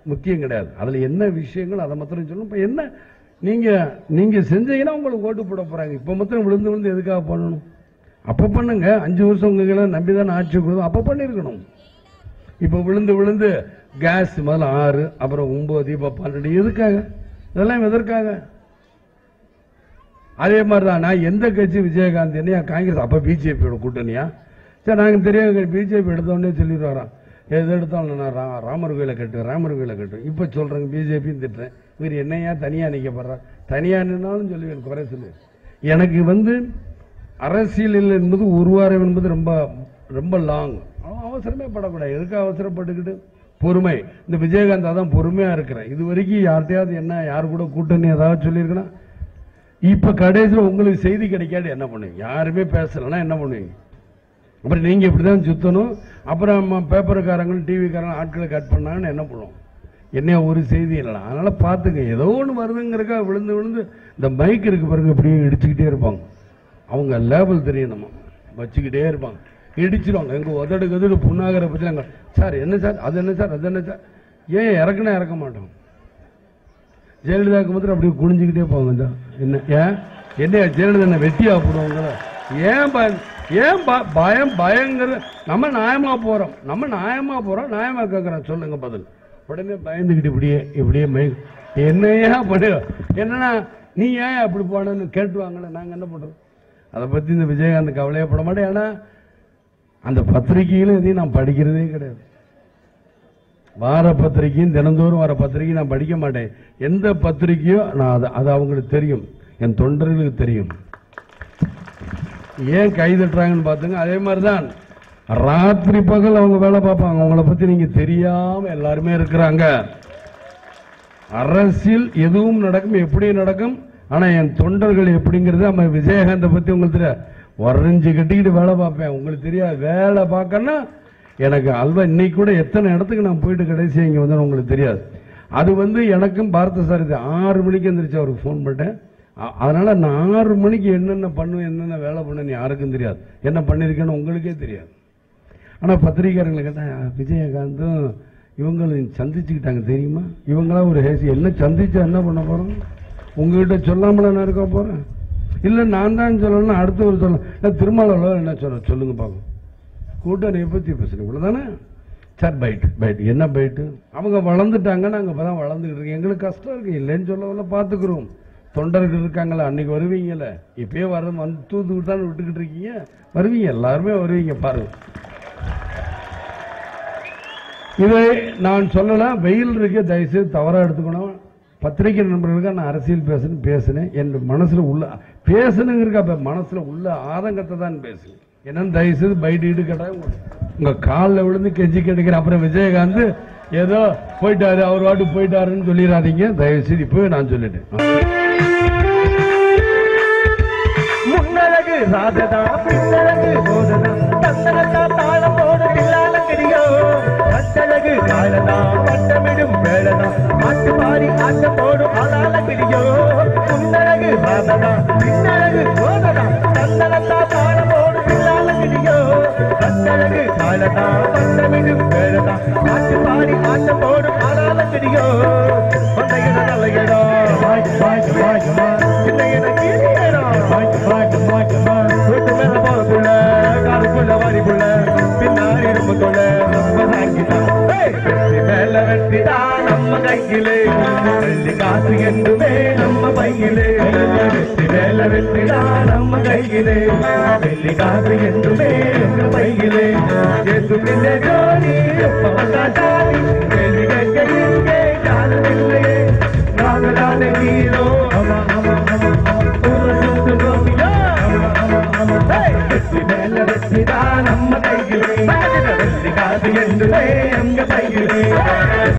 முக்கியம் கிடையாது அதுல என்ன விஷயங்கள் அதை மாத்திரம் சொல்லணும் இப்ப என்ன நீங்க நீங்க செஞ்சீங்கன்னா உங்களுக்கு ஓட்டு போட போறாங்க இப்ப மாத்திரம் விழுந்து விழுந்து எதுக்காக பண்ணணும் அப்ப பண்ணுங்க அஞ்சு வருஷம் உங்களை நம்பி தானே ஆட்சி கொடுத்தோம் அப்ப பண்ணிருக்கணும் இப்ப விழுந்து விழுந்து கேஸ் முதல்ல ஆறு அப்புறம் ஒன்பது இப்ப பன்னெண்டு எதுக்காக இதெல்லாம் எதற்காக அதே மாதிரி தான் நான் எந்த கட்சி விஜயகாந்த் என்னையா காங்கிரஸ் அப்ப பிஜேபியோட கூட்டணியா சரி நாங்க தெரியாத பிஜேபி எடுத்தோடனே சொல்லிட்டு வரோம் எது எடுத்தாலும் நான் ரா- ராமர் கோயிலை கட்டு ராமர் கோயிலை கட்டு இப்ப சொல்றேங்க பிஜேபின்னு திட்டுறேன் இவர் என்னையா தனியா நிக்க போடுறா தனியா நின்னாலும் சொல்லுவேன் குறை சொல்லு எனக்கு வந்து அரசியலில் என்பது ஒரு வாரம் என்பது ரொம்ப ரொம்ப லாங் அவசரமே படக்கூடாது எதுக்கு அவசரப்பட்டுக்கிட்டு பொறுமை இந்த விஜயகாந்த் அதான் பொறுமையா இருக்கிறேன் இது வரைக்கும் யார்கிட்டயாவது என்ன யார் கூட கூட்டணி ஏதாவது சொல்லியிருக்கனா இப்ப கடைசியில் உங்களுக்கு செய்தி கிடைக்காது என்ன பண்ணுவீங்க யாருமே பேசலைன்னா என்ன பண்ணுவீங்க அப்புறம் நீங்க இப்படிதான் சுத்தணும் அப்புறம் நம்ம பேப்பருக்காரங்களும் டிவிக்காரங்க ஆட்களை கட் பண்ணாங்கன்னு என்ன பண்ணுவோம் என்ன ஒரு செய்தி இல்லை அதனால பாத்துங்க ஏதோ ஒன்று வருதுங்கிறக்கா விழுந்து விழுந்து இந்த மைக் இருக்கு பாருங்க இப்படியே இடிச்சுக்கிட்டே இருப்பாங்க அவங்க லேபிள் தெரியும் நம்ம வச்சுக்கிட்டே இருப்பாங்க இடிச்சிருவாங்க எங்க உதடு கதடு புண்ணாகிற பற்றி நாங்கள் சார் என்ன சார் அது என்ன சார் அது என்ன சார் ஏன் இறக்குனா இறக்க மாட்டோம் ஜெயலலிதாவுக்கு மாத்திரம் அப்படியே குனிஞ்சுக்கிட்டே போவாங்க இந்த. என்ன ஏன் என்ன ஜெயலலிதா என்ன வெட்டியா போடுவாங்களா ஏன் பயம் ஏன் ப- பயம் பயங்கர நம்ம நியாயமா போறோம் நம்ம நியாயமா போறோம் நியாயமா கேட்கறோம் சொல்லுங்க பதில் உடனே பயந்துக்கிட்டு இப்படியே இப்படியே மை என்னையா பண்ணு என்னன்னா நீ ஏன் அப்படி போனன்னு கேட்டுவாங்களே நாங்க என்ன பண்றோம் அதை பத்தி இந்த விஜயகாந்த் கவலையப்பட மாட்டேன் ஏன்னா அந்த பத்திரிகையில எதையும் நான் படிக்கிறதே கிடையாது வார பத்திரிகையும் தினந்தோறும் வர பத்திரிகையும் நான் படிக்க மாட்டேன் எந்த பத்திரிகையோ நான் அது அது அவங்களுக்கு தெரியும் என் தொண்டர்களுக்கு தெரியும் ஏன் கை தட்டுறாங்கன்னு பார்த்துங்க அதே மாதிரி தான் ராத்திரி பகல் அவங்க வேலை பார்ப்பாங்க அவங்கள பத்தி நீங்க தெரியாம எல்லாருமே இருக்கிறாங்க அரசியல் எதுவும் நடக்கும் எப்படி நடக்கும் ஆனா என் தொண்டர்கள் எப்படிங்கிறது நம்ம விஜயகாந்த பத்தி உங்களுக்கு தெரியாது வரைஞ்சு கட்டிக்கிட்டு வேலை பார்ப்பேன் உங்களுக்கு தெரியாது வேலை பார்க்கன்னா எனக்கு அல்வா இன்னைக்கு கூட எத்தனை இடத்துக்கு நான் போயிட்டு கடைசியா இங்க வந்தேன்னு உங்களுக்கு தெரியாது அது வந்து எனக்கும் பார்த்த சார் இது ஆறு மணிக்கு எந்திரிச்சு அவருக்கு ஃபோன் பண்ணிட்டேன் அ- அதனால நான் ஆறு மணிக்கு என்னென்ன பண்ணுவேன் என்னென்ன வேலை பண்ணேன்னு யாருக்கும் தெரியாது என்ன பண்ணிருக்கேன்னு உங்களுக்கே தெரியாது ஆனா பத்திரிகையாளர்களை கேட்டா விஜயகாந்தும் இவங்களும் சந்திச்சுக்கிட்டாங்க தெரியுமா இவங்களா ஒரு ஹேசி என்ன சந்திச்சா என்ன பண்ண போறோம் உங்ககிட்ட சொல்லாமல நான் இருக்க போறேன் இல்ல நான் தான் சொல்லணும் அடுத்தவர் சொல்ல திருமாவளவன் என்ன சொல்ல சொல்லுங்க பாப்போம் கூட்டணியை பத்தி பேசுறேன் இவ்வளவுதானே சார் பைட் பைட் என்ன பைட்டு அவங்க வளர்ந்துட்டாங்க நாங்க இப்பதான் வளர்ந்துக்கிட்டு இருக்கோம் எங்களுக்கு கஷ்டம் இருக்கு இல்லைன்னு சொல்லவில்ல பாத்துக்கிறோம் தொண்டர்கள் இருக்காங்களா அன்னைக்கு வருவீங்கல்ல இப்பயே வர வந்து தூத்து தான் விட்டுக்கிட்டு இருக்கீங்க வருவீங்க எல்லாருமே வருவீங்க பாருங்க இதை நான் சொல்லலாம் வெயில் இருக்கு தயவுசெய்து தவறா எடுத்துக்கணும் பத்திரிகை நண்பர்களுக்கு நான் அரசியல் பேசணும் பேசினேன் என் மனசுல உள்ள பேசணுங்கிறக்க அப்ப மனசுல உள்ள ஆதங்கத்தை தான் பேசுனேன் என்னன்னு தயவுசெய்து பைட்டு இடு கேட்டா உங்க- உங்க காலில் விழுந்து கெஞ்சி கேட்டுக்கிற அப்புறம் விஜயகாந்த் ஏதோ போயிட்டாரு அவர் வாட்டு போயிட்டாருன்னு சொல்லிடாதீங்க தயவுசெய்து இப்பவே நான் சொல்லிட்டேன் முன்னழகு ராததா பின்னழகு போததா தன்னலத்தா தாளம் போட பில்லால கடியோ கட்டழகு காலதா வட்டமிடும் வேளதா ஆட்டு பாடி ஆட்டம் போடும் ஆளால பிடியோ முன்னழகு ராததா பின்னழகு போததா தன்னலத்தா தாளம் போடும் பில்லால கடியோ கட்டழகு காலதா வட்டமிடும் வேளதா ஆட்டு பாடி ஆட்டம் போடும் ஆளால பிடியோ பந்தையிட நல்லையடா பாய் பாய் பாய் சின்னையிட கீழியடா பாய் பாய் பாய் வீட்டு மேல போறதுள்ள காருக்குள்ள வாரிக்குள்ள பின்னாடி இரும்பு தொலை நம்ம தாங்கிதான் வெற்றி மேல வெற்றிதா நம்ம கையிலே வெள்ளி காசு என்றுமே நம்ம பையிலே வெற்றி மேல வெற்றிதா நம்ம கையிலே வெள்ளி காசு என்றுமே எங்க பையிலே ஏசு பிள்ளை ஜோடி எப்ப வந்தா ஜாதி கேள்வி கேட்க எங்கே யாரும் இல்லையே நாங்களான ஹீரோ ஆமா ஆமா ஆமா ஊரை சுத்து ரோமியோ ஆமா ஆமா ஆமா வெற்றி மேல வெற்றிதான் நம்ம கையிலே வெற்றி காசு என்றுமே எங்க கையிலே